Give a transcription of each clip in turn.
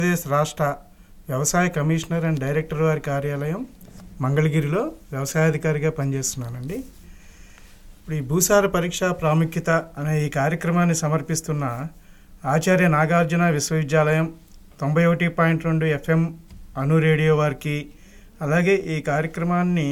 ఆంధ్రప్రదేశ్ రాష్ట్ర వ్యవసాయ commissioner and director వారి కార్యాలయం మంగళగిరిలో వ్యవసాయాధికారిగా పనిచేస్తున్నానండి ఇప్పుడు ఈ భూసార పరీక్ష ప్రాముఖ్యత అనే ఈ కార్యక్రమాన్ని సమర్పిస్తున్న ఆచార్య నాగార్జున విశ్వవిద్యాలయం తొంభై ఒకటి పాయింట్ రెండు ఎఫ్ఎం అను రేడియో వారికి అలాగే ఈ కార్యక్రమాన్ని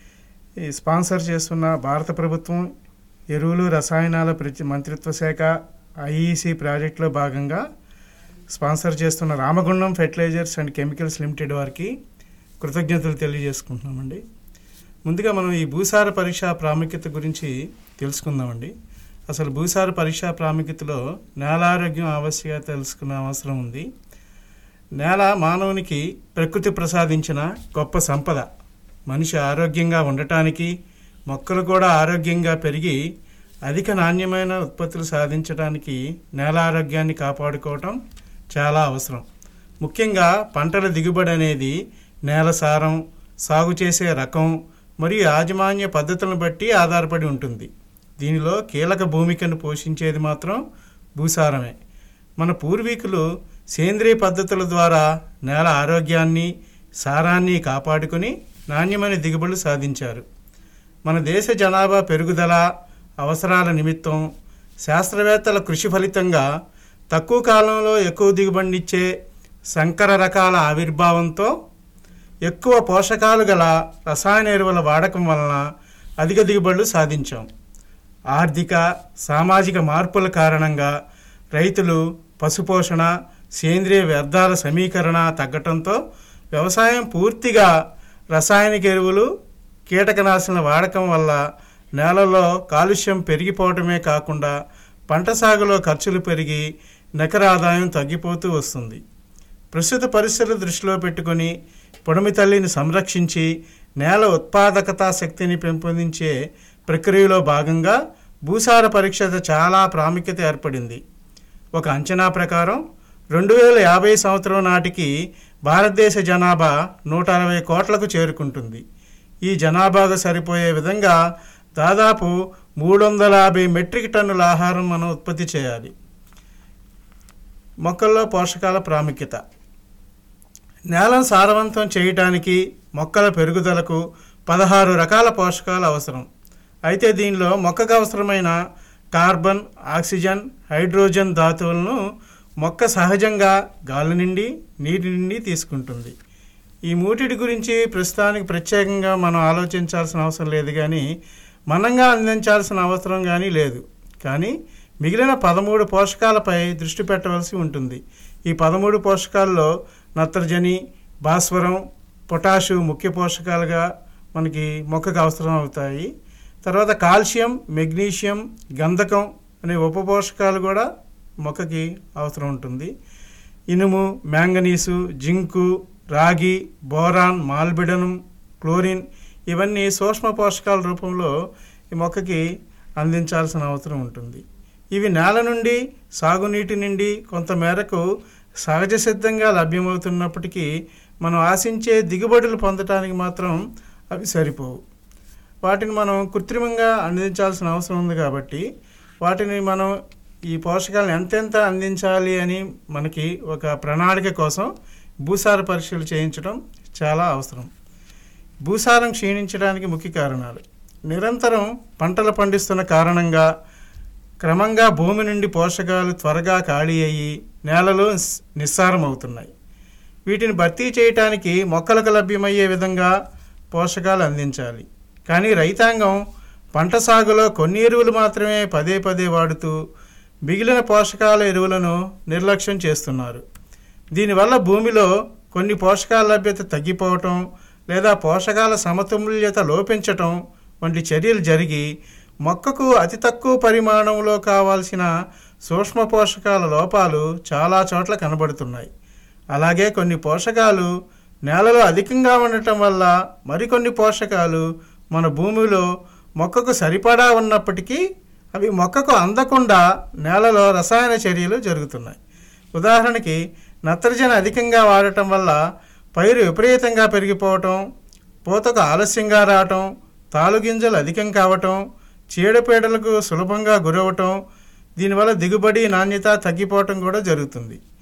ఈ స్పాన్సర్ చేస్తున్న భారత ప్రభుత్వం ఎరువులు రసాయనాల ప్రతి మంత్రిత్వ శాఖ ఐఈసి ప్రాజెక్టులో భాగంగా స్పాన్సర్ చేస్తున్న Ramagundam fertilizers and chemicals limited వారికి కృతజ్ఞతలు తెలియజేసుకుంటున్నామండి ముందుగా మనం ఈ భూసార పరీక్ష ప్రాముఖ్యత గురించి తెలుసుకుందామండి అసలు భూసార పరీక్ష ప్రాముఖ్యతలో నేల ఆరోగ్యం ఆవశ్యకత తెలుసుకునే అవసరం ఉంది నేల మానవునికి ప్రకృతి ప్రసాదించిన గొప్ప సంపద మనిషి ఆరోగ్యంగా ఉండటానికి మొక్కలు కూడా ఆరోగ్యంగా పెరిగి అధిక నాణ్యమైన ఉత్పత్తులు సాధించడానికి నేల ఆరోగ్యాన్ని కాపాడుకోవటం చాలా అవసరం ముఖ్యంగా పంటల దిగుబడి అనేది నేల సారం సాగు చేసే రకం మరియు యాజమాన్య పద్ధతులను బట్టి ఆధారపడి ఉంటుంది దీనిలో కీలక భూమికను పోషించేది మాత్రం భూసారమే మన పూర్వీకులు సేంద్రియ పద్ధతుల ద్వారా నేల ఆరోగ్యాన్ని సారాన్ని కాపాడుకొని నాణ్యమైన దిగుబడులు సాధించారు మన దేశ జనాభా పెరుగుదల అవసరాల నిమిత్తం శాస్త్రవేత్తల కృషి ఫలితంగా తక్కువ కాలంలో ఎక్కువ దిగుబడినిచ్చే సంకర రకాల ఆవిర్భావంతో ఎక్కువ పోషకాలు గల రసాయన ఎరువుల వాడకం వలన అధిక దిగుబడులు సాధించాం ఆర్థిక సామాజిక మార్పుల కారణంగా రైతులు పశుపోషణ సేంద్రియ వ్యర్థాల సమీకరణ తగ్గటంతో వ్యవసాయం పూర్తిగా రసాయనిక ఎరువులు కీటకనాశనల వాడకం వల్ల నేలలో కాలుష్యం పెరిగిపోవటమే కాకుండా పంట సాగులో ఖర్చులు పెరిగి నికర ఆదాయం తగ్గిపోతూ వస్తుంది ప్రస్తుత పరిస్థితులు దృష్టిలో పెట్టుకొని పొడిమి తల్లిని సంరక్షించి నేల ఉత్పాదకత శక్తిని పెంపొందించే ప్రక్రియలో భాగంగా భూసార పరీక్ష చాలా ప్రాముఖ్యత ఏర్పడింది ఒక అంచనా ప్రకారం రెండు వేల యాభై సంవత్సరం నాటికి భారతదేశ జనాభా నూట అరవై కోట్లకు చేరుకుంటుంది ఈ జనాభాకు సరిపోయే విధంగా దాదాపు మూడు వందల యాభై మెట్రిక్ టన్నుల ఆహారం మనం ఉత్పత్తి చేయాలి మొక్కల్లో పోషకాల ప్రాముఖ్యత నేలను సారవంతం చేయటానికి మొక్కల పెరుగుదలకు పదహారు రకాల పోషకాలు అవసరం అయితే దీనిలో మొక్కకు అవసరమైన కార్బన్ ఆక్సిజన్ హైడ్రోజన్ ధాతువులను మొక్క సహజంగా గాలి నుండి నీటి నుండి తీసుకుంటుంది ఈ మూటిటి గురించి ప్రస్తుతానికి ప్రత్యేకంగా మనం ఆలోచించాల్సిన అవసరం లేదు కానీ మనంగా అందించాల్సిన అవసరం కానీ లేదు కానీ మిగిలిన పదమూడు పోషకాలపై దృష్టి పెట్టవలసి ఉంటుంది ఈ పదమూడు పోషకాల్లో నత్రజని భాస్వరం పొటాషు ముఖ్య పోషకాలుగా మనకి మొక్కకు అవసరం అవుతాయి తర్వాత కాల్షియం మెగ్నీషియం గంధకం అనే ఉప పోషకాలు కూడా మొక్కకి అవసరం ఉంటుంది ఇనుము మ్యాంగనీసు జింకు రాగి బోరాన్ మాల్బిడనం క్లోరిన్ ఇవన్నీ సూక్ష్మ పోషకాల రూపంలో ఈ మొక్కకి అందించాల్సిన అవసరం ఉంటుంది ఇవి నేల నుండి సాగునీటి నుండి కొంత మేరకు సహజ సిద్ధంగా లభ్యమవుతున్నప్పటికీ మనం ఆశించే దిగుబడులు పొందటానికి మాత్రం అవి సరిపోవు వాటిని మనం కృత్రిమంగా అందించాల్సిన అవసరం ఉంది కాబట్టి వాటిని మనం ఈ పోషకాలను ఎంతెంత అందించాలి అని మనకి ఒక ప్రణాళిక కోసం భూసార పరీక్షలు చేయించడం చాలా అవసరం భూసారం క్షీణించడానికి ముఖ్య కారణాలు నిరంతరం పంటలు పండిస్తున్న కారణంగా క్రమంగా భూమి నుండి పోషకాలు త్వరగా ఖాళీ అయ్యి నేలలో నిస్- నిస్సారం అవుతున్నాయి వీటిని భర్తీ చేయటానికి మొక్కలకు లభ్యమయ్యే విధంగా పోషకాలు అందించాలి కానీ రైతాంగం పంట సాగులో కొన్ని ఎరువులు మాత్రమే పదే పదే వాడుతూ మిగిలిన పోషకాల ఎరువులను నిర్లక్ష్యం చేస్తున్నారు దీనివల్ల భూమిలో కొన్ని పోషకాల లభ్యత తగ్గిపోవటం లేదా పోషకాల సమతుల్యత లోపించటం వంటి చర్యలు జరిగి మొక్కకు అతి తక్కువ పరిమాణంలో కావాల్సిన సూక్ష్మ పోషకాల లోపాలు చాలా చోట్ల కనబడుతున్నాయి అలాగే కొన్ని పోషకాలు నేలలో అధికంగా ఉండటం వల్ల మరికొన్ని పోషకాలు మన భూమిలో మొక్కకు సరిపడా ఉన్నప్పటికీ అవి మొక్కకు అందకుండా నేలలో రసాయన చర్యలు జరుగుతున్నాయి ఉదాహరణకి నత్రజని అధికంగా వాడటం వల్ల పైరు విపరీతంగా పెరిగిపోవటం పూతకు ఆలస్యంగా రావటం తాలుగింజలు అధికం కావటం చీడపీడలకు సులభంగా గురవటం దీనివల్ల దిగుబడి నాణ్యత తగ్గిపోవటం కూడా జరుగుతుంది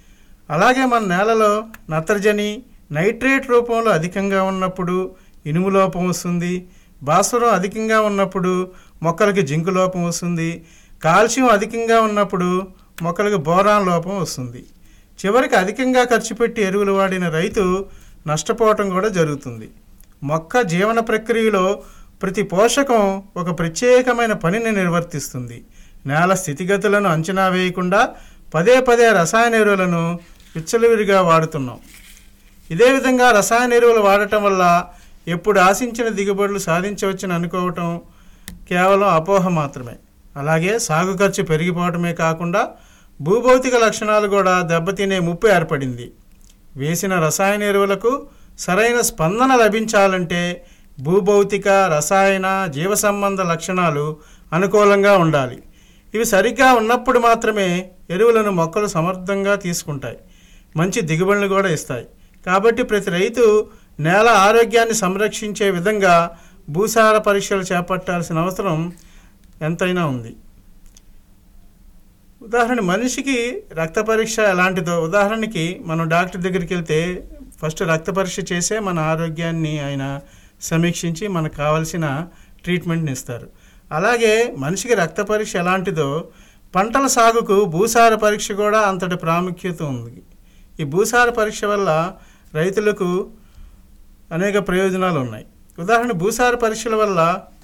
అలాగే మన నేలలో నత్రజని నైట్రేట్ రూపంలో అధికంగా ఉన్నప్పుడు ఇనుము లోపం వస్తుంది భాస్వరం అధికంగా ఉన్నప్పుడు మొక్కలకి జింకు లోపం వస్తుంది కాల్షియం అధికంగా ఉన్నప్పుడు మొక్కలకు బోరాన్ లోపం వస్తుంది చివరికి అధికంగా ఖర్చు పెట్టి ఎరువులు వాడిన రైతు నష్టపోవటం కూడా జరుగుతుంది మొక్క జీవన ప్రక్రియలో ప్రతి పోషకం ఒక ప్రత్యేకమైన పనిని నిర్వర్తిస్తుంది నేల స్థితిగతులను అంచనా వేయకుండా పదే పదే రసాయన ఎరువులను విచ్చలవిడిగా వాడుతున్నాం ఇదే విధంగా రసాయన ఎరువులు వాడటం వల్ల ఎప్పుడు ఆశించిన దిగుబడులు సాధించవచ్చని అనుకోవటం కేవలం అపోహ మాత్రమే అలాగే సాగు ఖర్చు పెరిగిపోవటమే కాకుండా భూభౌతిక లక్షణాలు కూడా దెబ్బతినే ముప్పు ఏర్పడింది వేసిన రసాయన ఎరువులకు సరైన స్పందన లభించాలంటే భూభౌతిక రసాయన జీవ సంబంధ లక్షణాలు అనుకూలంగా ఉండాలి ఇవి సరిగ్గా ఉన్నప్పుడు మాత్రమే ఎరువులను మొక్కలు సమర్థంగా తీసుకుంటాయి మంచి దిగుబడులు కూడా ఇస్తాయి కాబట్టి ప్రతి రైతు నేల ఆరోగ్యాన్ని సంరక్షించే విధంగా భూసార పరీక్షలు చేపట్టాల్సిన అవసరం ఎంతైనా ఉంది ఉదాహరణ మనిషికి రక్త పరీక్ష ఎలాంటిదో ఉదాహరణకి మనం డాక్టర్ దగ్గరికి వెళ్తే ఫస్ట్ రక్త పరీక్ష చేసే మన ఆరోగ్యాన్ని ఆయన సమీక్షించి మనకు కావలసిన ట్రీట్మెంట్ని ఇస్తారు అలాగే మనిషికి రక్త పరీక్ష ఎలాంటిదో పంటల సాగుకు భూసార పరీక్ష కూడా అంతటి ప్రాముఖ్యత ఉంది ఈ భూసార పరీక్ష వల్ల రైతులకు అనేక ప్రయోజనాలు ఉన్నాయి ఉదాహరణ భూసార పరీక్షల వల్ల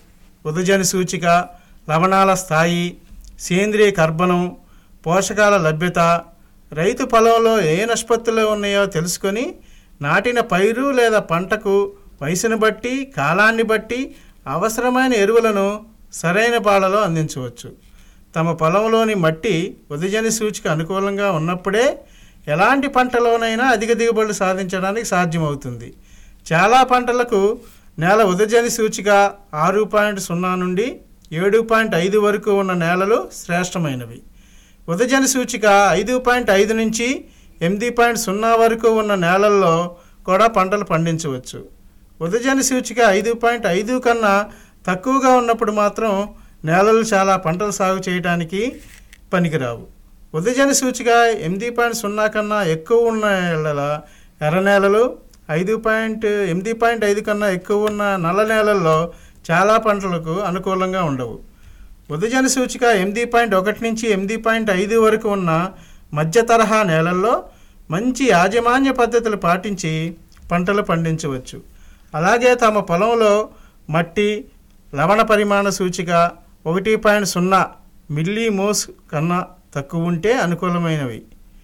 ఉదజని సూచిక లవణాల స్థాయి సేంద్రియ కర్బనం పోషకాల లభ్యత రైతు పొలంలో ఏ నిష్పత్తులు ఉన్నాయో తెలుసుకొని నాటిన పైరు లేదా పంటకు వయసును బట్టి కాలాన్ని బట్టి అవసరమైన ఎరువులను సరైన పాలలో అందించవచ్చు తమ పొలంలోని మట్టి ఉదజని సూచిక అనుకూలంగా ఉన్నప్పుడే ఎలాంటి పంటలోనైనా అధిక దిగుబడులు సాధించడానికి సాధ్యమవుతుంది చాలా పంటలకు నేల ఉదజని సూచిక ఆరు పాయింట్ సున్నా నుండి ఏడు పాయింట్ ఐదు వరకు ఉన్న నేలలు శ్రేష్టమైనవి ఉదజని సూచిక ఐదు పాయింట్ ఐదు నుంచి ఎనిమిది పాయింట్ సున్నా వరకు ఉన్న నేలల్లో కూడా పంటలు పండించవచ్చు ఉదజని సూచిక ఐదు పాయింట్ ఐదు కన్నా తక్కువగా ఉన్నప్పుడు మాత్రం నేలలు చాలా పంటలు సాగు చేయడానికి పనికిరావు ఉదజని సూచిక ఎనిమిది పాయింట్ సున్నా కన్నా ఎక్కువ ఉన్న నేలల ఎర్ర నేలలు ఐదు పాయింట్ ఎనిమిది పాయింట్ ఐదు కన్నా ఎక్కువ ఉన్న నల్ల నేలల్లో చాలా పంటలకు అనుకూలంగా ఉండవు ఉదజన సూచిక ఎనిమిది పాయింట్ ఒకటి నుంచి ఎనిమిది పాయింట్ ఐదు వరకు ఉన్న మధ్య తరహా నేలల్లో మంచి యాజమాన్య పద్ధతులు పాటించి పంటలు పండించవచ్చు అలాగే తమ పొలంలో మట్టి లవణ పరిమాణ సూచిక ఒకటి పాయింట్ సున్నా మిల్లీ మోస్ కన్నా తక్కువ ఉంటే అనుకూలమైనవి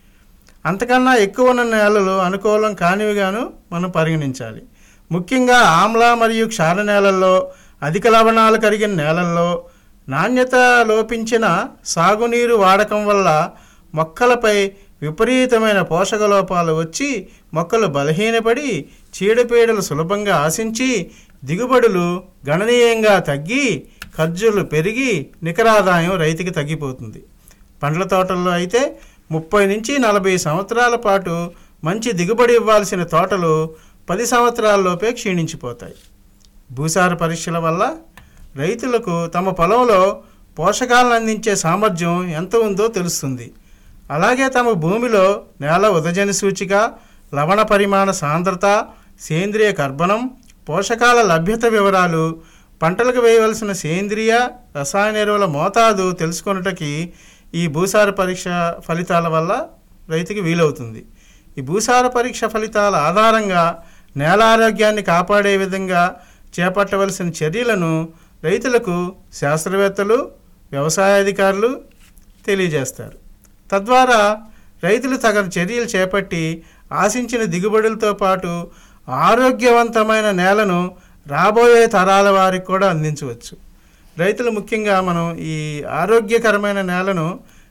అంతకన్నా ఎక్కువ ఉన్న నేలలు అనుకూలం కానివిగాను మనం పరిగణించాలి ముఖ్యంగా ఆమ్ల మరియు క్షార నేలల్లో అధిక లవణాలు కరిగిన నేలల్లో నాణ్యత లోపించిన సాగునీరు వాడకం వల్ల మొక్కలపై విపరీతమైన పోషక లోపాలు వచ్చి మొక్కలు బలహీనపడి చీడపీడలు సులభంగా ఆశించి దిగుబడులు గణనీయంగా తగ్గి ఖర్జులు పెరిగి నికరాదాయం రైతుకి తగ్గిపోతుంది పండ్ల తోటల్లో అయితే ముప్పై నుంచి నలభై సంవత్సరాల పాటు మంచి దిగుబడి ఇవ్వాల్సిన తోటలు పది సంవత్సరాల్లోపే క్షీణించిపోతాయి భూసార పరీక్షల వల్ల రైతులకు తమ పొలంలో పోషకాలను అందించే సామర్థ్యం ఎంత ఉందో తెలుస్తుంది అలాగే తమ భూమిలో నేల ఉదజని సూచిక లవణ పరిమాణ సాంద్రత సేంద్రియ కర్బనం పోషకాల లభ్యత వివరాలు పంటలకు వేయవలసిన సేంద్రియ రసాయన ఎరువుల మోతాదు తెలుసుకొనుటకి ఈ భూసార పరీక్ష ఫలితాల వల్ల రైతుకి వీలవుతుంది ఈ భూసార పరీక్ష ఫలితాల ఆధారంగా నేల ఆరోగ్యాన్ని కాపాడే విధంగా చేపట్టవలసిన చర్యలను రైతులకు శాస్త్రవేత్తలు వ్యవసాయ అధికారులు తెలియజేస్తారు తద్వారా రైతులు తగిన చర్యలు చేపట్టి ఆశించిన దిగుబడులతో పాటు ఆరోగ్యవంతమైన నేలను రాబోయే తరాల వారికి కూడా అందించవచ్చు రైతులు ముఖ్యంగా మనం ఈ ఆరోగ్యకరమైన నేలను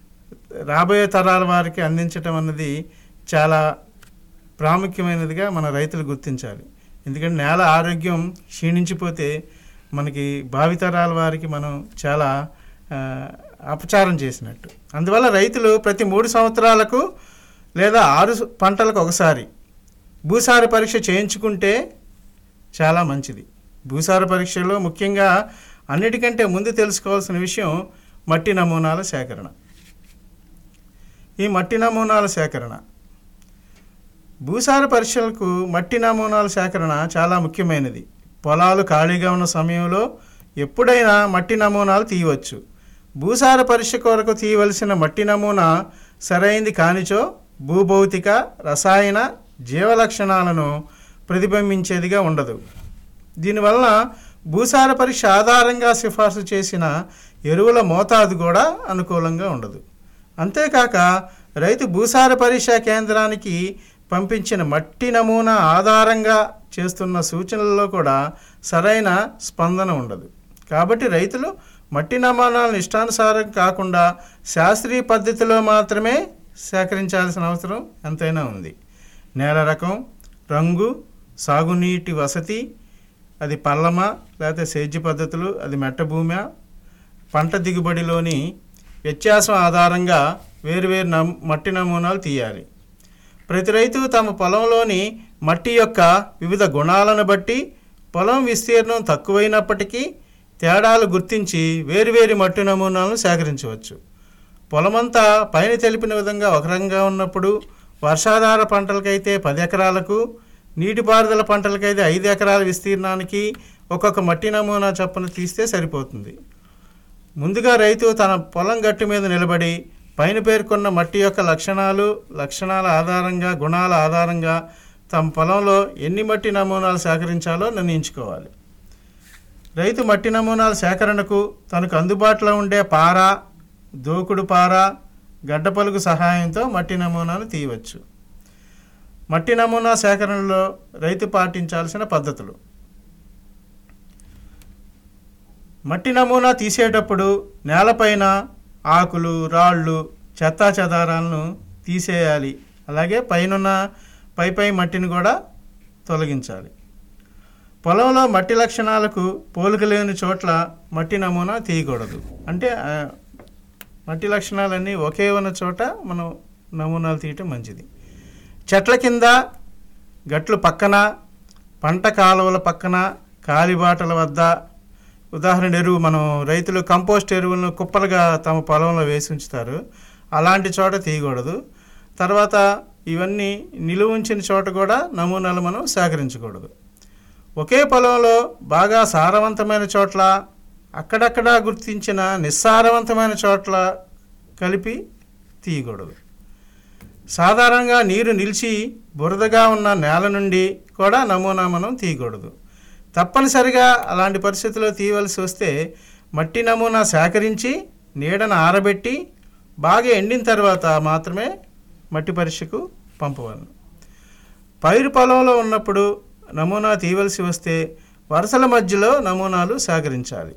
రాబోయే తరాల వారికి అందించటం అన్నది చాలా ప్రాముఖ్యమైనదిగా మన రైతులు గుర్తించాలి ఎందుకంటే నేల ఆరోగ్యం క్షీణించిపోతే మనకి భావితరాల వారికి మనం చాలా ఆ, అపచారం చేసినట్టు అందువల్ల రైతులు ప్రతి మూడు సంవత్సరాలకు లేదా ఆరు పంటలకు ఒకసారి భూసార పరీక్ష చేయించుకుంటే చాలా మంచిది భూసార పరీక్షలో ముఖ్యంగా అన్నిటికంటే ముందు తెలుసుకోవాల్సిన విషయం మట్టి నమూనాల సేకరణ ఈ మట్టి నమూనాల సేకరణ భూసార పరీక్షలకు మట్టి నమూనాల సేకరణ చాలా ముఖ్యమైనది పొలాలు ఖాళీగా ఉన్న సమయంలో ఎప్పుడైనా మట్టి నమూనాలు తీయవచ్చు భూసార పరీక్ష కొరకు తీయవలసిన మట్టి నమూనా సరైంది కానిచో భూభౌతిక రసాయన జీవ లక్షణాలను ప్రతిబింబించేదిగా ఉండదు దీనివలన భూసార పరీక్ష ఆధారంగా సిఫార్సు చేసిన ఎరువుల మోతాదు కూడా అనుకూలంగా ఉండదు అంతేకాక రైతు భూసార పరీక్షా కేంద్రానికి పంపించిన మట్టి నమూనా ఆధారంగా చేస్తున్న సూచనలలో కూడా సరైన స్పందన ఉండదు కాబట్టి రైతులు మట్టి నమూనాలను ఇష్టానుసారం కాకుండా శాస్త్రీయ పద్ధతిలో మాత్రమే సేకరించాల్సిన అవసరం ఎంతైనా ఉంది నేల రకం రంగు సాగునీటి వసతి అది పల్లమ లేకపోతే సేద్య పద్ధతులు అది మెట్ట భూమి పంట దిగుబడిలోని వ్యత్యాసం ఆధారంగా వేరువేరు నమ్ మట్టి నమూనాలు తీయాలి ప్రతి రైతు తమ పొలంలోని మట్టి యొక్క వివిధ గుణాలను బట్టి పొలం విస్తీర్ణం తక్కువైనప్పటికీ తేడాలు గుర్తించి వేరువేరు మట్టి నమూనాలను సేకరించవచ్చు పొలమంతా పైన తెలిపిన విధంగా ఒక రకంగా ఉన్నప్పుడు వర్షాధార పంటలకైతే పది ఎకరాలకు నీటిపారుదల పంటలకైతే ఐదు ఎకరాల విస్తీర్ణానికి ఒక్కొక్క మట్టి నమూనా చొప్పున తీస్తే సరిపోతుంది ముందుగా రైతు తన పొలం గట్టు మీద నిలబడి పైన పేర్కొన్న మట్టి యొక్క లక్షణాలు లక్షణాల ఆధారంగా గుణాల ఆధారంగా తమ పొలంలో ఎన్ని మట్టి నమూనాలు సేకరించాలో నిర్ణయించుకోవాలి రైతు మట్టి నమూనాల సేకరణకు తనకు అందుబాటులో ఉండే పార దూకుడు పార గడ్డపలుగు సహాయంతో మట్టి నమూనాలు తీయవచ్చు మట్టి నమూనా సేకరణలో రైతు పాటించాల్సిన పద్ధతులు మట్టి నమూనా తీసేటప్పుడు నేలపైన ఆకులు రాళ్ళు చెత్తా చెదారాలను తీసేయాలి అలాగే పైనున్న పై పై మట్టిని కూడా తొలగించాలి పొలంలో మట్టి లక్షణాలకు పోలిక లేని చోట్ల మట్టి నమూనా తీయకూడదు అంటే ఆ, మట్టి లక్షణాలన్నీ ఒకే ఉన్న చోట మనం నమూనాలు తీయటం మంచిది చెట్ల కింద గట్లు పక్కన పంట కాలువల పక్కన కాలిబాటల వద్ద ఉదాహరణ ఎరువు మనం రైతులు కంపోస్ట్ ఎరువులను కుప్పలుగా తమ పొలంలో వేసి ఉంచుతారు అలాంటి చోట తీయకూడదు తర్వాత ఇవన్నీ నిలువ ఉంచిన చోట కూడా నమూనాలు మనం సేకరించకూడదు ఒకే పొలంలో బాగా సారవంతమైన చోట్ల అక్కడక్కడ గుర్తించిన నిస్సారవంతమైన చోట్ల కలిపి తీయకూడదు సాధారణంగా నీరు నిలిచి బురదగా ఉన్న నేల నుండి కూడా నమూనా మనం తీయకూడదు తప్పనిసరిగా అలాంటి పరిస్థితుల్లో తీయవలసి వస్తే మట్టి నమూనా సేకరించి నీడను ఆరబెట్టి బాగా ఎండిన తర్వాత మాత్రమే మట్టి పరీక్షకు పంపవలను పైరు పొలంలో ఉన్నప్పుడు నమూనా తీయవలసి వస్తే వరుసల మధ్యలో నమూనాలు సేకరించాలి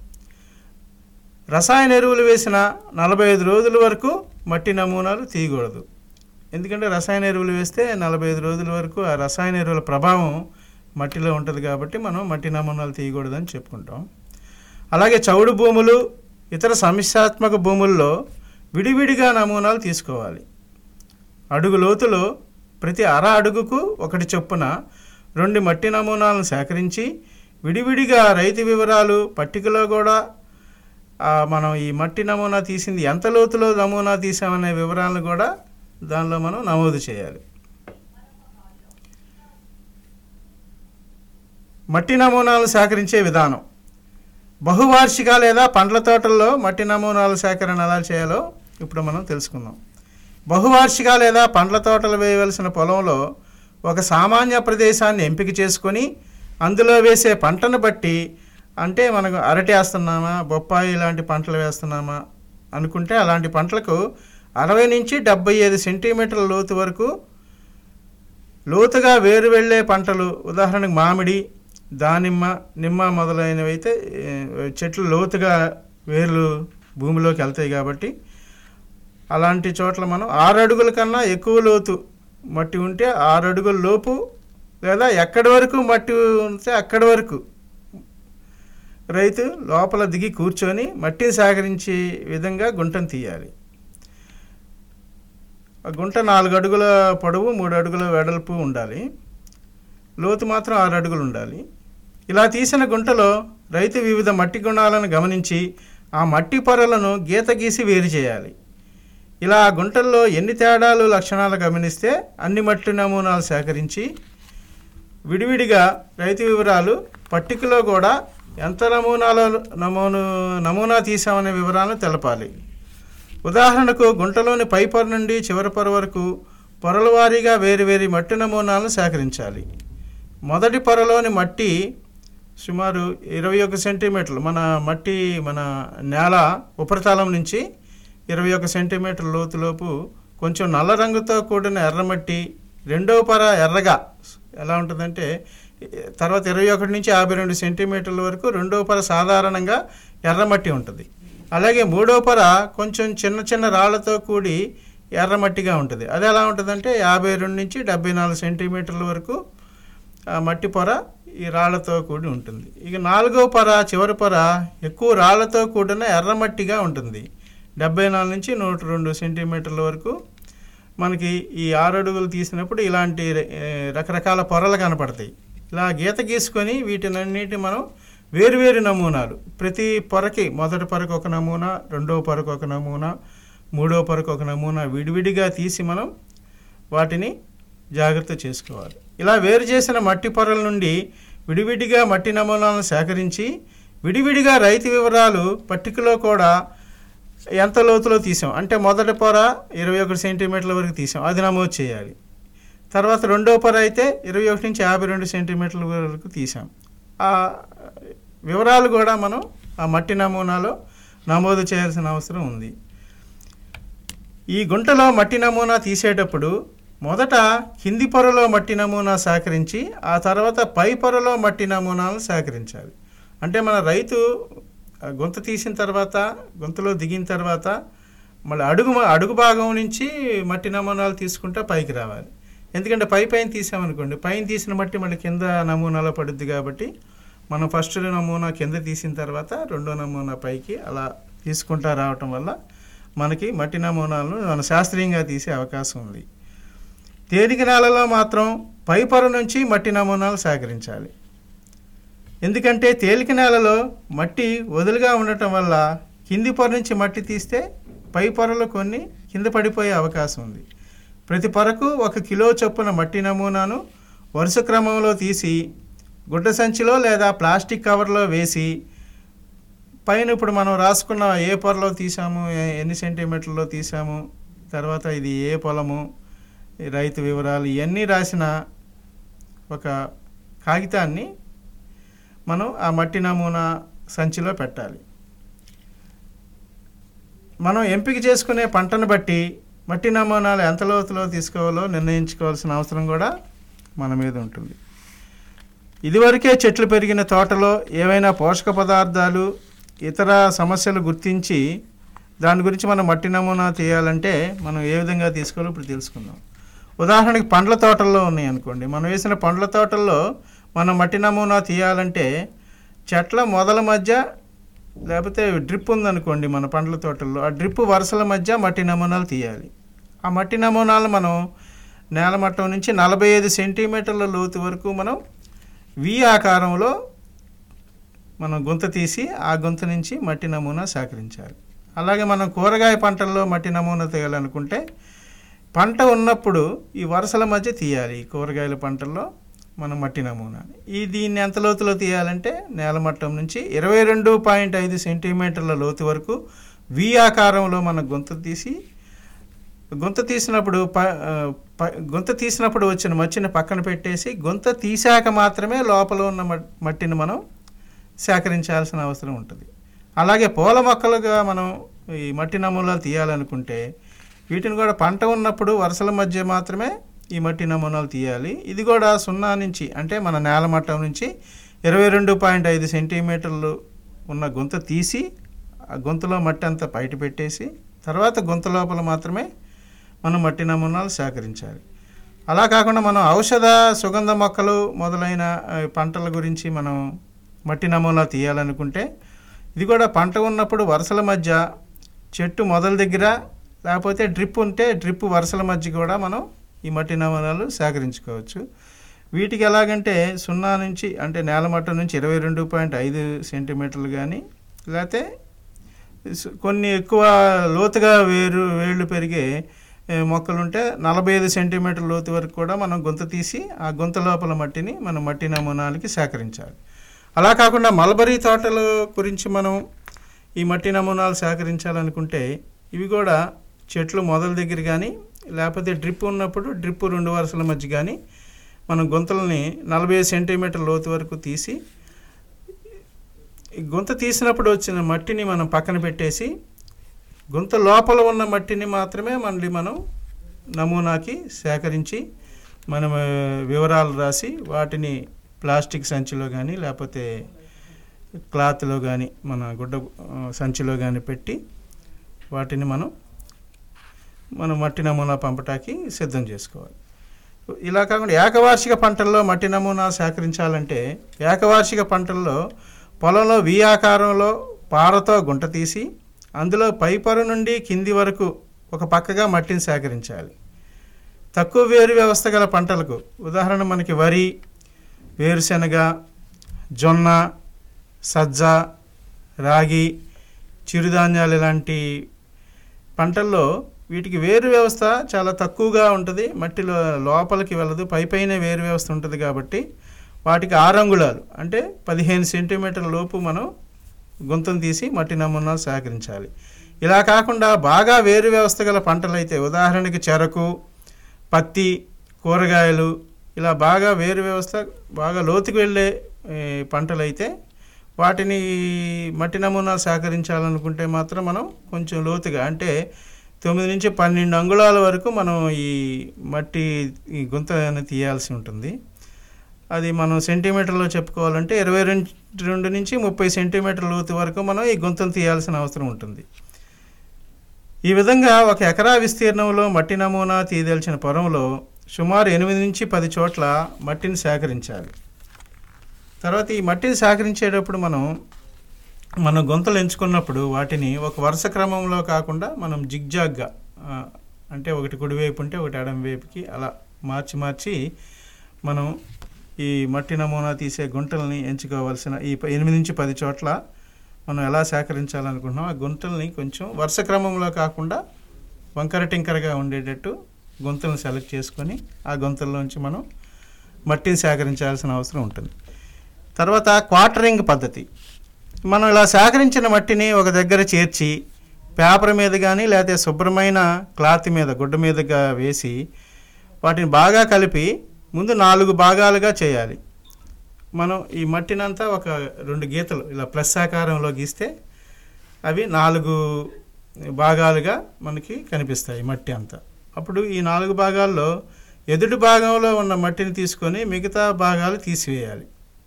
రసాయన ఎరువులు వేసిన నలభై ఐదు రోజుల వరకు మట్టి నమూనాలు తీయకూడదు ఎందుకంటే రసాయన ఎరువులు వేస్తే నలభై ఐదు రోజుల వరకు ఆ రసాయన ఎరువుల ప్రభావం మట్టిలో ఉంటుంది కాబట్టి మనం మట్టి నమూనాలు తీయకూడదని చెప్పుకుంటాం అలాగే చౌడు భూములు ఇతర సమస్యాత్మక భూముల్లో విడివిడిగా నమూనాలు తీసుకోవాలి అడుగు లోతులో ప్రతి అర అడుగుకు ఒకటి చొప్పున రెండు మట్టి నమూనాలను సేకరించి విడివిడిగా రైతు వివరాలు పట్టికలో కూడా ఆ, మనం ఈ మట్టి నమూనా తీసింది ఎంత లోతులో నమూనా తీసామనే వివరాలను కూడా దానిలో మనం నమోదు చేయాలి మట్టి నమూనాలు సేకరించే విధానం బహువార్షిక లేదా పండ్ల తోటల్లో మట్టి నమూనాల సేకరణ ఎలా చేయాలో ఇప్పుడు మనం తెలుసుకుందాం బహువార్షిక లేదా పండ్ల తోటలు వేయవలసిన పొలంలో ఒక సామాన్య ప్రదేశాన్ని ఎంపిక చేసుకొని అందులో వేసే పంటను బట్టి అంటే మనకు అరటి వేస్తున్నామా బొప్పాయి లాంటి పంటలు వేస్తున్నామా అనుకుంటే అలాంటి పంటలకు అరవై నుంచి డెబ్బై ఐదు సెంటీమీటర్ల లోతు వరకు లోతుగా వేరు వెళ్ళే పంటలు ఉదాహరణకు మామిడి దానిమ్మ నిమ్మ మొదలైనవి అయితే ఏ, చెట్లు లోతుగా వేర్లు భూమిలోకి వెళ్తాయి కాబట్టి అలాంటి చోట్ల మనం ఆరు అడుగుల కన్నా ఎక్కువ లోతు మట్టి ఉంటే ఆరు అడుగుల లోపు లేదా ఎక్కడి వరకు మట్టి ఉంటే అక్కడి వరకు రైతు లోపల దిగి కూర్చొని మట్టిని సేకరించే విధంగా గుంటను తీయాలి ఆ గుంట నాలుగు అడుగుల పొడవు మూడు అడుగుల వెడల్పు ఉండాలి లోతు మాత్రం ఆరు అడుగులు ఉండాలి ఇలా తీసిన గుంటలో రైతు వివిధ మట్టి గుణాలను గమనించి ఆ మట్టి పొరలను గీత గీసి వేరు చేయాలి ఇలా గుంటల్లో ఎన్ని తేడాలు లక్షణాలు గమనిస్తే అన్ని మట్టి నమూనాలు సేకరించి విడివిడిగా రైతు వివరాలు పట్టికలో కూడా ఎంత నమూనాలో నమూను నమూనా తీసామనే వివరాలను తెలపాలి ఉదాహరణకు గుంటలోని పై పొర నుండి చివరి పొర వరకు పొరల వారీగా వేరు వేరు మట్టి నమూనాలను సేకరించాలి మొదటి పొరలోని మట్టి సుమారు ఇరవై ఒక సెంటీమీటర్లు మన మట్టి మన నేల ఉపరితలం నుంచి ఇరవై ఒక సెంటీమీటర్ లోతులోపు కొంచెం నల్ల రంగుతో కూడిన ఎర్రమట్టి రెండవ పొర ఎర్రగా ఎలా ఉంటుందంటే తర్వాత ఇరవై ఒకటి నుంచి యాభై రెండు సెంటీమీటర్ల వరకు రెండవ పొర సాధారణంగా ఎర్రమట్టి ఉంటుంది అలాగే మూడో పొర కొంచెం చిన్న చిన్న రాళ్లతో కూడి ఎర్రమట్టిగా ఉంటుంది అది ఎలా ఉంటుందంటే యాభై రెండు నుంచి డెబ్బై నాలుగు సెంటీమీటర్ల వరకు ఆ మట్టి పొర ఈ రాళ్లతో కూడి ఉంటుంది ఇక నాలుగో పొర చివరి పొర ఎక్కువ రాళ్లతో కూడిన ఎర్రమట్టిగా ఉంటుంది డెబ్బై నాలుగు నుంచి నూట రెండు సెంటీమీటర్ల వరకు మనకి ఈ ఆరు అడుగులు తీసినప్పుడు ఇలాంటి ఏ, రకరకాల పొరలు కనపడతాయి ఇలా గీత గీసుకొని వీటినన్నిటి మనం వేరువేరు నమూనాలు ప్రతి పొరకి మొదటి పొరకు ఒక నమూనా రెండవ పొరకు ఒక నమూనా మూడవ పొరకు ఒక నమూనా విడివిడిగా తీసి మనం వాటిని జాగ్రత్త చేసుకోవాలి ఇలా వేరు చేసిన మట్టి పొరల నుండి విడివిడిగా మట్టి నమూనాలను సేకరించి విడివిడిగా రైతు వివరాలు పట్టికలో కూడా ఎంత లోతులో తీసాం అంటే మొదటి పొర ఇరవై ఒకటి సెంటీమీటర్ల వరకు తీసాం అది నమోదు చేయాలి తర్వాత రెండో పొర అయితే ఇరవై ఒకటి నుంచి యాభై రెండు సెంటీమీటర్ల వరకు తీసాం ఆ వివరాలు కూడా మనం ఆ మట్టి నమూనాలో నమోదు చేయాల్సిన అవసరం ఉంది ఈ గుంటలో మట్టి నమూనా తీసేటప్పుడు మొదట కింది పొరలో మట్టి నమూనా సేకరించి ఆ తర్వాత పై పొరలో మట్టి నమూనాలను సేకరించాలి అంటే మన రైతు ఆ, గుంత తీసిన తర్వాత గుంతలో దిగిన తర్వాత మళ్ళీ అడుగు అడుగు భాగం నుంచి మట్టి నమూనాలు తీసుకుంటే పైకి రావాలి ఎందుకంటే పై పైన తీసామనుకోండి పైన తీసిన మట్టి మళ్ళీ కింద నమూనాలో పడుద్ది కాబట్టి మనం ఫస్ట్ నమూనా కింద తీసిన తర్వాత రెండో నమూనా పైకి అలా తీసుకుంటా రావటం వల్ల మనకి మట్టి నమూనాలను మనం శాస్త్రీయంగా తీసే అవకాశం ఉంది తేలిక నేలలో మాత్రం పై పొర నుంచి మట్టి నమూనాలు సేకరించాలి ఎందుకంటే తేలిక నేలలో మట్టి వదులుగా ఉండటం వల్ల కింది పొర నుంచి మట్టి తీస్తే పై పొరలు కొన్ని కింద పడిపోయే అవకాశం ఉంది ప్రతి పొరకు ఒక కిలో చొప్పున మట్టి నమూనాను వరుస క్రమంలో తీసి గుడ్డ సంచిలో లేదా ప్లాస్టిక్ కవర్లో వేసి పైన ఇప్పుడు మనం రాసుకున్న ఏ పొరలో తీసాము ఏ- ఎన్ని సెంటీమీటర్లో తీసాము తర్వాత ఇది ఏ పొలము ఈ రైతు వివరాలు ఇవన్నీ రాసిన ఒక కాగితాన్ని మనం ఆ మట్టి నమూనా సంచిలో పెట్టాలి మనం ఎంపిక చేసుకునే పంటను బట్టి మట్టి నమూనాలు ఎంత లోతులో తీసుకోవాలో నిర్ణయించుకోవాల్సిన అవసరం కూడా మన మీద ఉంటుంది ఇదివరకే చెట్లు పెరిగిన తోటలో ఏవైనా పోషక పదార్థాలు ఇతర సమస్యలు గుర్తించి దాని గురించి మనం మట్టి నమూనా తీయాలంటే మనం ఏ విధంగా తీసుకోవాలో ఇప్పుడు తెలుసుకుందాం ఉదాహరణకి పండ్ల తోటల్లో ఉన్నాయి అనుకోండి మనం వేసిన పండ్ల తోటల్లో మనం మట్టి నమూనా తీయాలంటే చెట్ల మొదల మధ్య లేకపోతే డ్రిప్ ఉందనుకోండి మన పండ్ల తోటల్లో ఆ డ్రిప్ వరుసల మధ్య మట్టి నమూనాలు తీయాలి ఆ మట్టి నమూనాలు మనం నేల మట్టం నుంచి నలభై ఐదు సెంటీమీటర్ల లోతు వరకు మనం వి ఆకారంలో మనం గుంత తీసి ఆ గుంత నుంచి మట్టి నమూనా సేకరించాలి అలాగే మనం కూరగాయ పంటల్లో మట్టి నమూనా తీయాలనుకుంటే పంట ఉన్నప్పుడు ఈ వరుసల మధ్య తీయాలి ఈ కూరగాయల పంటల్లో మనం మట్టి నమూనా ఈ దీన్ని ఎంత లోతులో తీయాలంటే నేల మట్టం నుంచి ఇరవై రెండు పాయింట్ ఐదు సెంటీమీటర్ల లోతు వరకు వి ఆకారంలో మన గుంత తీసి గుంత తీసినప్పుడు ప ఆ, ప- గుంత తీసినప్పుడు వచ్చిన మట్టిని పక్కన పెట్టేసి గుంత తీసాక మాత్రమే లోపల ఉన్న మట్- మట్టిని మనం సేకరించాల్సిన అవసరం ఉంటుంది అలాగే పూల మొక్కలుగా మనం ఈ మట్టి నమూనాలు తీయాలనుకుంటే వీటిని కూడా పంట ఉన్నప్పుడు వరుసల మధ్య మాత్రమే ఈ మట్టి నమూనాలు తీయాలి ఇది కూడా సున్నా నుంచి అంటే మన నేల మట్టం నుంచి ఇరవై రెండు పాయింట్ ఐదు సెంటీమీటర్లు ఉన్న గుంత తీసి ఆ గుంతలో మట్టి అంతా బయట పెట్టేసి తర్వాత గుంత లోపల మాత్రమే మనం మట్టి నమూనాలు సేకరించాలి అలా కాకుండా మనం ఔషధ సుగంధ మొక్కలు మొదలైన ఆ, పంటల గురించి మనం మట్టి నమూనా తీయాలనుకుంటే ఇది కూడా పంట ఉన్నప్పుడు వరుసల మధ్య చెట్టు మొదల దగ్గర లేకపోతే డ్రిప్ ఉంటే డ్రిప్ వరుసల మధ్య కూడా మనం ఈ మట్టి నమూనాలు సేకరించుకోవచ్చు వీటికి ఎలాగంటే సున్నా నుంచి అంటే నేల మట్టం నుంచి ఇరవై రెండు పాయింట్ ఐదు సెంటీమీటర్లు కానీ లేకపోతే స్- కొన్ని ఎక్కువ లోతుగా వేరు వేళ్ళు పెరిగే ఏ, మొక్కలుంటే నలభై ఐదు సెంటీమీటర్ లోతు వరకు కూడా మనం గుంత తీసి ఆ గుంత లోపల మట్టిని మనం మట్టి నమూనాలకి సేకరించాలి అలా కాకుండా మల్బరీ తోటల గురించి మనం ఈ మట్టి నమూనాలు సేకరించాలనుకుంటే ఇవి కూడా చెట్లు మొదల దగ్గర కానీ లేకపోతే డ్రిప్ ఉన్నప్పుడు డ్రిప్ రెండు వరుసల మధ్య కానీ మనం గుంతలని నలభై సెంటీమీటర్ లోతు వరకు తీసి ఈ గుంత తీసినప్పుడు వచ్చిన మట్టిని మనం పక్కన పెట్టేసి గుంత లోపల ఉన్న మట్టిని మాత్రమే మళ్ళీ మనం నమూనాకి సేకరించి మనం ఆ, వివరాలు రాసి వాటిని ప్లాస్టిక్ సంచిలో కానీ లేకపోతే క్లాత్లో కానీ మన గుడ్డ ఆ, సంచిలో కానీ పెట్టి వాటిని మనం మనం మట్టి నమూనా పంపటానికి సిద్ధం చేసుకోవాలి ఇలా కాకుండా ఏకవార్షిక పంటల్లో మట్టి నమూనా సేకరించాలంటే ఏకవార్షిక పంటల్లో పొలంలో వి ఆకారంలో పారతో గుంట తీసి అందులో పైపొర నుండి కింది వరకు ఒక పక్కగా మట్టిని సేకరించాలి తక్కువ వేరు వ్యవస్థ గల పంటలకు ఉదాహరణ మనకి వరి వేరుశనగ జొన్న సజ్జ రాగి చిరుధాన్యాలు ఇలాంటి పంటల్లో వీటికి వేరు వ్యవస్థ చాలా తక్కువగా ఉంటుంది మట్టిలో లోపలికి వెళ్ళదు పైపైనే వేరు వ్యవస్థ ఉంటుంది కాబట్టి వాటికి ఆరు అంగుళాలు అంటే పదిహేను సెంటీమీటర్ల లోపు మనం గుంతను తీసి మట్టి నమూనాలు సేకరించాలి ఇలా కాకుండా బాగా వేరు వ్యవస్థ గల పంటలైతే ఉదాహరణకి చెరకు పత్తి కూరగాయలు ఇలా బాగా వేరు వ్యవస్థ బాగా లోతుకు వెళ్ళే ఏ, పంటలైతే వాటిని మట్టి నమూనా సేకరించాలనుకుంటే మాత్రం మనం కొంచెం లోతుగా అంటే తొమ్మిది నుంచి పన్నెండు అంగుళాల వరకు మనం ఈ మట్టి ఈ గుంతని తీయాల్సి ఉంటుంది అది మనం సెంటీమీటర్లో చెప్పుకోవాలంటే ఇరవై రెండు రెండు నుంచి ముప్పై సెంటీమీటర్ల లోతు వరకు మనం ఈ గుంతను తీయాల్సిన అవసరం ఉంటుంది ఈ విధంగా ఒక ఎకరా విస్తీర్ణంలో మట్టి నమూనా తీయదలిచిన పొలంలో సుమారు ఎనిమిది నుంచి పది చోట్ల మట్టిని సేకరించాలి తర్వాత ఈ మట్టిని సేకరించేటప్పుడు మనం మనం గుంతలు ఎంచుకున్నప్పుడు వాటిని ఒక వరుస క్రమంలో కాకుండా మనం జిగ్జాగ్గా ఆ, అంటే ఒకటి కుడివైపు ఉంటే ఒకటి ఎడం వైపుకి అలా మార్చి మార్చి మనం ఈ మట్టి నమూనా తీసే గుంటల్ని ఎంచుకోవాల్సిన ఈ ప- ఎనిమిది నుంచి పది చోట్ల మనం ఎలా సేకరించాలనుకుంటున్నాం ఆ గుంటల్ని కొంచెం వరుస క్రమంలో కాకుండా వంకర టింకరగా ఉండేటట్టు గుంతలను సెలెక్ట్ చేసుకొని ఆ గుంతల్లోంచి మనం మట్టిని సేకరించాల్సిన అవసరం ఉంటుంది తర్వాత క్వార్టరింగ్ పద్ధతి మనం ఇలా సేకరించిన మట్టిని ఒక దగ్గర చేర్చి పేపర్ మీద కానీ లేకపోతే శుభ్రమైన క్లాత్ మీద గుడ్డ మీదగా వేసి వాటిని బాగా కలిపి ముందు నాలుగు భాగాలుగా చేయాలి మనం ఈ మట్టినంతా ఒక రెండు గీతలు ఇలా ప్లస్ ఆకారంలో గీస్తే అవి నాలుగు భాగాలుగా మనకి కనిపిస్తాయి మట్టి అంతా అప్పుడు ఈ నాలుగు భాగాల్లో ఎదుటి భాగంలో ఉన్న మట్టిని తీసుకొని మిగతా భాగాలు తీసివేయాలి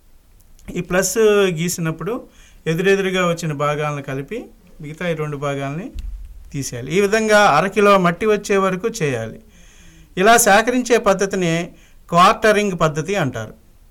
ఈ ప్లస్ గీసినప్పుడు ఎదురెదురుగా వచ్చిన భాగాలను కలిపి మిగతా ఈ రెండు భాగాలని తీసేయాలి ఈ విధంగా అరకిలో మట్టి వచ్చే వరకు చేయాలి ఇలా సేకరించే పద్ధతిని క్వార్టరింగ్ పద్ధతి అంటారు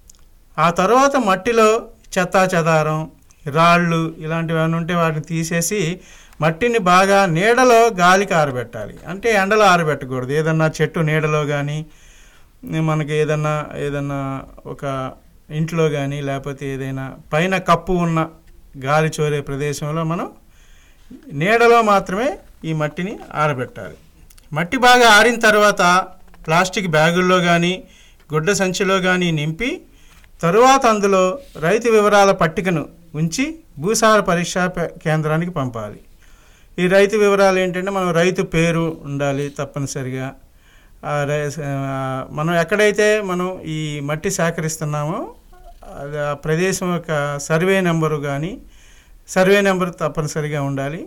ఆ తర్వాత మట్టిలో చెత్తా చెదారం రాళ్ళు ఇలాంటివి ఏమైనా ఉంటే వాటిని తీసేసి మట్టిని బాగా నీడలో గాలికి ఆరబెట్టాలి అంటే ఎండలో ఆరబెట్టకూడదు ఏదన్నా చెట్టు నీడలో కానీ మనకి ఏదన్నా ఏదన్నా ఒక ఇంట్లో కానీ లేకపోతే ఏదైనా పైన కప్పు ఉన్న గాలి చోరే ప్రదేశంలో మనం నీడలో మాత్రమే ఈ మట్టిని ఆరబెట్టాలి మట్టి బాగా ఆరిన తర్వాత ప్లాస్టిక్ బ్యాగుల్లో కానీ గుడ్డ సంచిలో కానీ నింపి తరువాత అందులో రైతు వివరాల పట్టికను ఉంచి భూసార పరీక్షా ప- కేంద్రానికి పంపాలి ఈ రైతు వివరాలు ఏంటంటే మనం రైతు పేరు ఉండాలి తప్పనిసరిగా ఆ రై- ఆ మనం ఎక్కడైతే మనం ఈ మట్టి సేకరిస్తున్నామో అది ఆ ప్రదేశం యొక్క సర్వే నెంబరు కానీ సర్వే నెంబర్ తప్పనిసరిగా ఉండాలి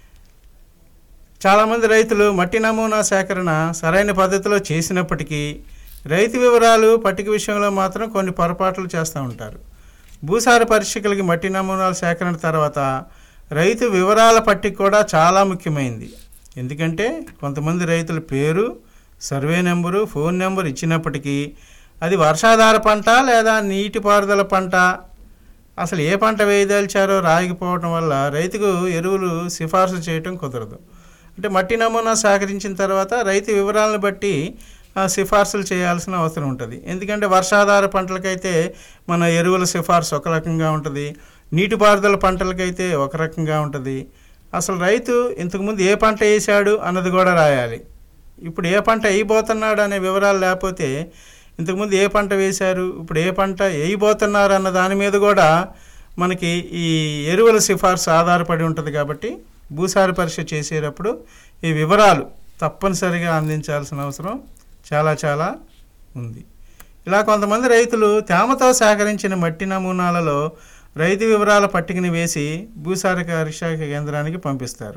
చాలామంది రైతులు మట్టి నమూనా సేకరణ సరైన పద్ధతిలో చేసినప్పటికీ రైతు వివరాలు పట్టిక విషయంలో మాత్రం కొన్ని పొరపాట్లు చేస్తూ ఉంటారు భూసార పరీక్షకులకి మట్టి నమూనాల సేకరణ తర్వాత రైతు వివరాల పట్టిక కూడా చాలా ముఖ్యమైనది ఎందుకంటే కొంతమంది రైతుల పేరు సర్వే నెంబరు ఫోన్ నెంబర్ ఇచ్చినప్పటికీ అది వర్షాధార పంట లేదా నీటిపారుదల పంట అసలు ఏ పంట వేయదలిచారో రాయకపోవడం వల్ల రైతుకు ఎరువులు సిఫార్సు చేయటం కుదరదు అంటే మట్టి నమూనా సేకరించిన తర్వాత రైతు వివరాలను బట్టి ఆ, సిఫార్సులు చేయాల్సిన అవసరం ఉంటుంది ఎందుకంటే వర్షాధార పంటలకైతే మన ఎరువుల సిఫార్సు ఒక రకంగా ఉంటుంది నీటిపారుదల పంటలకైతే ఒక రకంగా ఉంటుంది అసలు రైతు ఇంతకుముందు ఏ పంట వేసాడు అన్నది కూడా రాయాలి ఇప్పుడు ఏ పంట వేయబోతున్నాడు అనే వివరాలు లేకపోతే ఇంతకుముందు ఏ పంట వేశారు ఇప్పుడు ఏ పంట వేయబోతున్నారు అన్న దాని మీద కూడా మనకి ఈ ఎరువుల సిఫార్సు ఆధారపడి ఉంటుంది కాబట్టి భూసార పరీక్ష చేసేటప్పుడు ఈ వివరాలు తప్పనిసరిగా అందించాల్సిన అవసరం చాలా చాలా ఉంది ఇలా కొంతమంది రైతులు తేమతో సేకరించిన మట్టి నమూనాలలో రైతు వివరాల పట్టికని వేసి భూసార పరీక్ష కేంద్రానికి పంపిస్తారు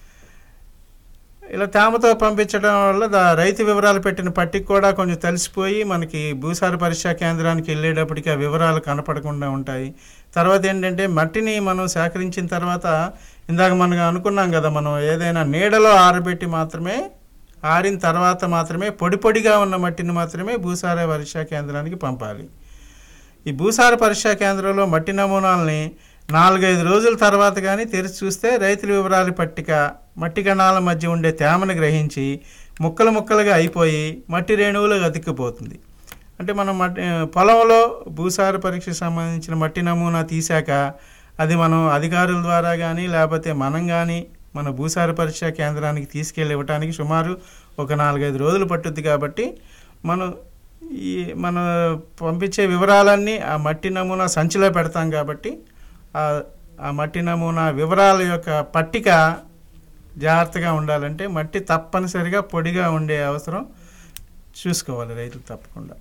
ఇలా తేమతో పంపించడం వల్ల దా రైతు వివరాలు పెట్టిన పట్టిక కూడా కొంచెం తలిసిపోయి మనకి భూసార పరీక్షా కేంద్రానికి వెళ్ళేటప్పటికి ఆ వివరాలు కనపడకుండా ఉంటాయి తర్వాత ఏంటంటే మట్టిని మనం సేకరించిన తర్వాత ఇందాక మనం అనుకున్నాం కదా మనం ఏదైనా నీడలో ఆరబెట్టి మాత్రమే ఆరిన తర్వాత మాత్రమే పొడి పొడిగా ఉన్న మట్టిని మాత్రమే భూసార పరీక్షా కేంద్రానికి పంపాలి ఈ భూసార పరీక్షా కేంద్రంలో మట్టి నమూనాలని నాలుగైదు రోజుల తర్వాత కానీ తెరిచి చూస్తే రైతుల వివరాల పట్టిక మట్టి కణాల మధ్య ఉండే తేమను గ్రహించి ముక్కలు ముక్కలుగా అయిపోయి మట్టి రేణువులు అతిక్కిపోతుంది అంటే మనం మట్టి పొలంలో భూసార పరీక్షకు సంబంధించిన మట్టి నమూనా తీశాక అది మనం అధికారుల ద్వారా కానీ లేకపోతే మనం కానీ మన భూసార పరీక్షా కేంద్రానికి తీసుకెళ్ళి ఇవ్వటానికి సుమారు ఒక నాలుగైదు రోజులు పట్టుద్ది కాబట్టి మనం ఈ మన పంపించే వివరాలన్నీ ఆ మట్టి నమూనా సంచిలో పెడతాం కాబట్టి ఆ- ఆ మట్టి నమూనా వివరాల యొక్క పట్టిక జాగ్రత్తగా ఉండాలంటే మట్టి తప్పనిసరిగా పొడిగా ఉండే అవసరం చూసుకోవాలి రైతులు తప్పకుండా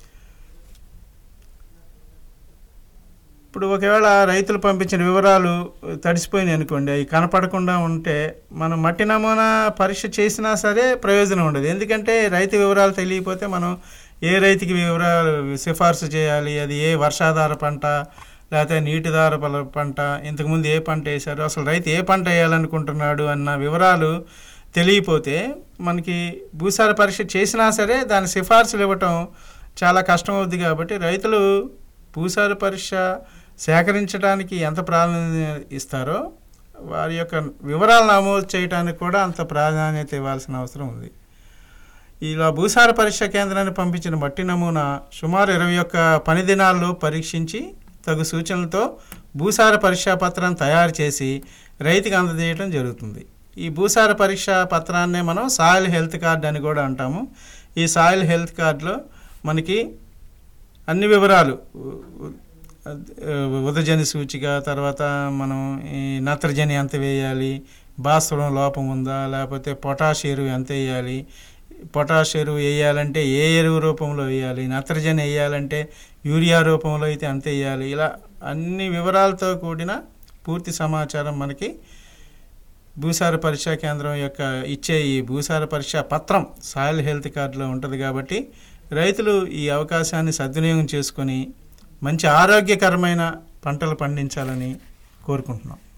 ఇప్పుడు ఒకవేళ రైతులు పంపించిన వివరాలు తడిసిపోయినాయి అనుకోండి అవి కనపడకుండా ఉంటే మనం మట్టి నమూనా పరీక్ష చేసినా సరే ప్రయోజనం ఉండదు ఎందుకంటే రైతు వివరాలు తెలియకపోతే మనం ఏ రైతుకి వివరాలు సిఫార్సు చేయాలి అది ఏ వర్షాధార పంట లేకపోతే నీటిధార పల- పంట ఇంతకుముందు ఏ పంట వేశారు అసలు రైతు ఏ పంట వేయాలనుకుంటున్నాడు అన్న వివరాలు తెలియపోతే మనకి భూసార పరీక్ష చేసినా సరే దాని సిఫార్సులు ఇవ్వటం చాలా కష్టం అవుద్ది కాబట్టి రైతులు భూసార పరీక్ష సేకరించడానికి ఎంత ప్రాధాన్యత ఇస్తారో వారి యొక్క వివరాలు నమోదు చేయడానికి కూడా అంత ప్రాధాన్యత ఇవ్వాల్సిన అవసరం ఉంది ఇలా భూసార పరీక్ష కేంద్రాన్ని పంపించిన మట్టి నమూనా సుమారు ఇరవై ఒక్క పని దినాల్లో పరీక్షించి తగు సూచనలతో భూసార పరీక్షా పత్రాన్ని తయారు చేసి రైతుకి అందజేయడం జరుగుతుంది ఈ భూసార పరీక్ష పత్రాన్నే మనం సాయిల్ హెల్త్ కార్డ్ అని కూడా అంటాము ఈ సాయిల్ హెల్త్ కార్డులో మనకి అన్ని వివరాలు ఉ- ఉ- ఉ- ఉదజని సూచిక తర్వాత మనం ఈ నత్రజని ఎంత వేయాలి భాస్వరం లోపం ఉందా లేకపోతే పొటాష్ ఎరువు ఎంత వేయాలి పొటాష్ ఎరువు వేయాలంటే ఏ ఎరువు రూపంలో వేయాలి నత్రజని వేయాలంటే యూరియా రూపంలో అయితే అంత వేయాలి ఇలా అన్ని వివరాలతో కూడిన పూర్తి సమాచారం మనకి భూసార పరీక్షా కేంద్రం యొక్క ఇచ్చే ఈ భూసార పరీక్ష పత్రం సాయిల్ హెల్త్ కార్డులో ఉంటుంది కాబట్టి రైతులు ఈ అవకాశాన్ని సద్వినియోగం చేసుకొని మంచి ఆరోగ్యకరమైన పంటలు పండించాలని కోరుకుంటున్నాం